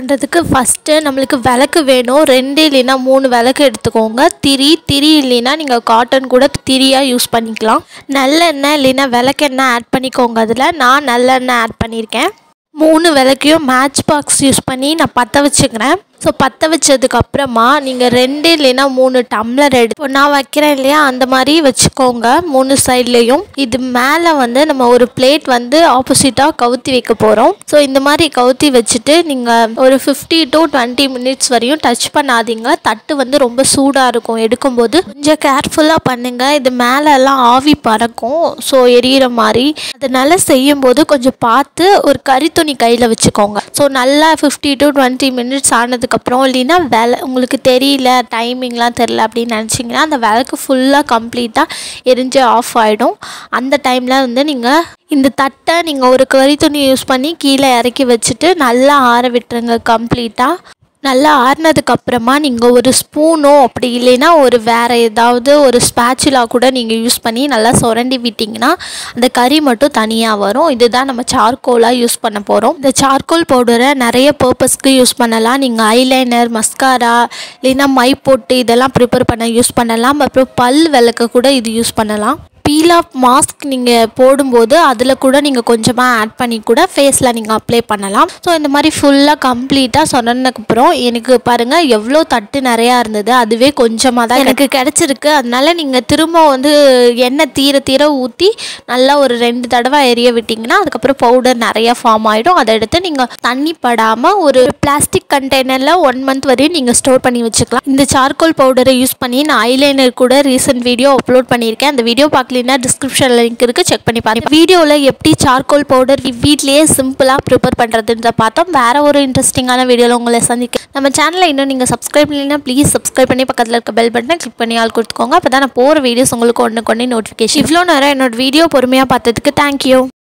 பண்ணுறதுக்கு ஃபஸ்ட்டு நம்மளுக்கு விளக்கு வேணும் ரெண்டு இல்லைன்னா மூணு விளக்கு எடுத்துக்கோங்க திரி திரி இல்லைன்னா நீங்கள் காட்டன் கூட திரியாக யூஸ் பண்ணிக்கலாம் நல்லெண்ணெய் இல்லைன்னா விளக்கெண்ணெய் ஆட் பண்ணிக்கோங்க அதில் நான் நல்லெண்ணெய் ஆட் பண்ணியிருக்கேன் மூணு விளக்கையும் மேட்ச் பாக்ஸ் யூஸ் பண்ணி நான் பற்ற வச்சுக்கிறேன் ஸோ பற்ற வச்சதுக்கு அப்புறமா நீங்கள் ரெண்டு இல்லைன்னா மூணு டம்ளர் எடுத்து இப்போ நான் வைக்கிறேன் இல்லையா அந்த மாதிரி வச்சுக்கோங்க மூணு சைட்லேயும் இது மேலே வந்து நம்ம ஒரு பிளேட் வந்து ஆப்போசிட்டாக கவுத்தி வைக்க போகிறோம் ஸோ இந்த மாதிரி கவுத்தி வச்சுட்டு நீங்கள் ஒரு ஃபிஃப்டி டு டுவெண்ட்டி மினிட்ஸ் வரையும் டச் பண்ணாதீங்க தட்டு வந்து ரொம்ப சூடாக இருக்கும் எடுக்கும்போது கொஞ்சம் கேர்ஃபுல்லாக பண்ணுங்கள் இது மேலே எல்லாம் ஆவி பறக்கும் ஸோ எரியிற மாதிரி அதனால செய்யும்போது கொஞ்சம் பார்த்து ஒரு கறி துணி கையில் வச்சுக்கோங்க ஸோ நல்லா ஃபிஃப்டி டு டுவெண்ட்டி மினிட்ஸ் ஆனதுக்கப்புறம் இல்லைன்னா வில உங்களுக்கு தெரியல டைமிங்லாம் தெரில அப்படின்னு நினச்சிங்கன்னா அந்த விளக்கு ஃபுல்லாக கம்ப்ளீட்டாக எரிஞ்சு ஆஃப் ஆகிடும் அந்த டைமில் வந்து நீங்கள் இந்த தட்டை நீங்கள் ஒரு கறி துணி யூஸ் பண்ணி கீழே இறக்கி வச்சுட்டு நல்லா ஆற விட்டுருங்க கம்ப்ளீட்டாக நல்லா ஆறுனதுக்கு அப்புறமா நீங்கள் ஒரு ஸ்பூனோ அப்படி இல்லைன்னா ஒரு வேறு ஏதாவது ஒரு ஸ்பேச்சுலா கூட நீங்கள் யூஸ் பண்ணி நல்லா சுரண்டி விட்டிங்கன்னா அந்த கறி மட்டும் தனியாக வரும் இதுதான் நம்ம சார்கோலாக யூஸ் பண்ண போகிறோம் இந்த சார்கோல் பவுடரை நிறைய பர்பஸ்க்கு யூஸ் பண்ணலாம் நீங்கள் ஐலைனர் மஸ்காரா இல்லைன்னா மை போட்டு இதெல்லாம் ப்ரிப்பேர் பண்ண யூஸ் பண்ணலாம் அப்புறம் பல் விளக்க கூட இது யூஸ் பண்ணலாம் பீல் ஆஃப் மாஸ்க் நீங்கள் போடும்போது அதில் கூட நீங்கள் கொஞ்சமாக ஆட் பண்ணி கூட ஃபேஸில் நீங்கள் அப்ளை பண்ணலாம் ஸோ இந்த மாதிரி ஃபுல்லாக கம்ப்ளீட்டாக சொன்னதுக்கப்புறம் எனக்கு பாருங்கள் எவ்வளோ தட்டு நிறையா இருந்தது அதுவே கொஞ்சமாக தான் எனக்கு கிடச்சிருக்கு அதனால நீங்கள் திரும்ப வந்து எண்ணெய் தீர தீர ஊற்றி நல்லா ஒரு ரெண்டு தடவை எரிய விட்டிங்கன்னா அதுக்கப்புறம் பவுடர் நிறையா ஃபார்ம் ஆகிடும் அதை எடுத்து நீங்கள் தண்ணி படாமல் ஒரு பிளாஸ்டிக் கண்டெய்னரில் ஒன் மந்த் வரையும் நீங்கள் ஸ்டோர் பண்ணி வச்சுக்கலாம் இந்த சார்கோல் பவுடரை யூஸ் பண்ணி நான் ஐலைனர் கூட ரீசெண்ட் வீடியோ அப்லோட் பண்ணியிருக்கேன் அந்த வீடியோ பார்க்கலனா டிஸ்கிரிப்ஷனில் லிங்க் இருக்குது செக் பண்ணி பாருங்க வீடியோவில் எப்படி சார்கோல் பவுடர் வீட்லேயே சிம்பிளாக ப்ரிப்பேர் பண்ணுறதுன்ற பார்த்தோம் வேறு ஒரு இன்ட்ரெஸ்டிங்கான வீடியோவில் உங்களை சந்திக்க நம்ம சேனலை இன்னும் நீங்கள் சப்ஸ்கிரைப் பண்ணலைன்னா ப்ளீஸ் சப்ஸ்கிரைப் பண்ணி பக்கத்தில் இருக்க பெல் பட்டனை கிளிக் பண்ணி ஆள் கொடுத்துக்கோங்க அப்போ தான் நான் போகிற வீடியோஸ் உங்களுக்கு ஒன்று கொண்டு நோட்டிஃபிகேஷன் இவ்வளோ நேரம் என்னோட வீடியோ பொறுமையாக பார்த்ததுக்கு தேங்க்யூ